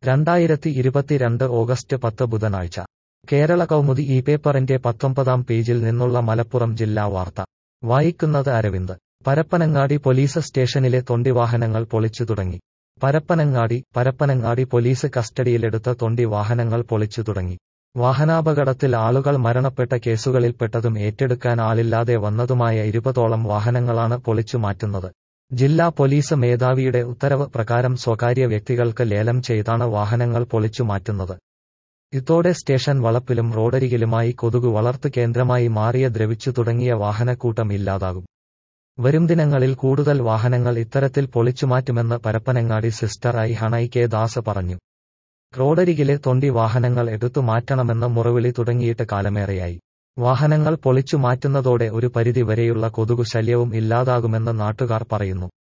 രണ്ടായിരത്തി ഇരുപത്തിരണ്ട് ഓഗസ്റ്റ് പത്ത് ബുധനാഴ്ച കേരള കൗമുദി ഈ പേപ്പറിന്റെ പത്തൊമ്പതാം പേജിൽ നിന്നുള്ള മലപ്പുറം ജില്ലാ വാർത്ത വായിക്കുന്നത് അരവിന്ദ് പരപ്പനങ്ങാടി പോലീസ് സ്റ്റേഷനിലെ തൊണ്ടിവാഹനങ്ങൾ പൊളിച്ചു തുടങ്ങി പരപ്പനങ്ങാടി പരപ്പനങ്ങാടി പോലീസ് കസ്റ്റഡിയിലെടുത്ത തൊണ്ടി വാഹനങ്ങൾ പൊളിച്ചു തുടങ്ങി വാഹനാപകടത്തിൽ ആളുകൾ മരണപ്പെട്ട കേസുകളിൽപ്പെട്ടതും ഏറ്റെടുക്കാൻ ആളില്ലാതെ വന്നതുമായ ഇരുപതോളം വാഹനങ്ങളാണ് പൊളിച്ചു മാറ്റുന്നത് ജില്ലാ പോലീസ് മേധാവിയുടെ ഉത്തരവ് പ്രകാരം സ്വകാര്യ വ്യക്തികൾക്ക് ലേലം ചെയ്താണ് വാഹനങ്ങൾ പൊളിച്ചു മാറ്റുന്നത് ഇതോടെ സ്റ്റേഷൻ വളപ്പിലും റോഡരികിലുമായി കൊതുകു വളർത്തു കേന്ദ്രമായി മാറിയ ദ്രവിച്ചു തുടങ്ങിയ വാഹനക്കൂട്ടം ഇല്ലാതാകും വരും ദിനങ്ങളിൽ കൂടുതൽ വാഹനങ്ങൾ ഇത്തരത്തിൽ പൊളിച്ചുമാറ്റുമെന്ന് പരപ്പനങ്ങാടി സിസ്റ്റർ ഐ ഹണൈ കെ ദാസ് പറഞ്ഞു റോഡരികിലെ തൊണ്ടി വാഹനങ്ങൾ എടുത്തു മാറ്റണമെന്ന് മുറവിളി തുടങ്ങിയിട്ട് കാലമേറെയായി വാഹനങ്ങൾ പൊളിച്ചു മാറ്റുന്നതോടെ ഒരു പരിധി വരെയുള്ള കൊതുകു ശല്യവും ഇല്ലാതാകുമെന്ന് നാട്ടുകാർ പറയുന്നു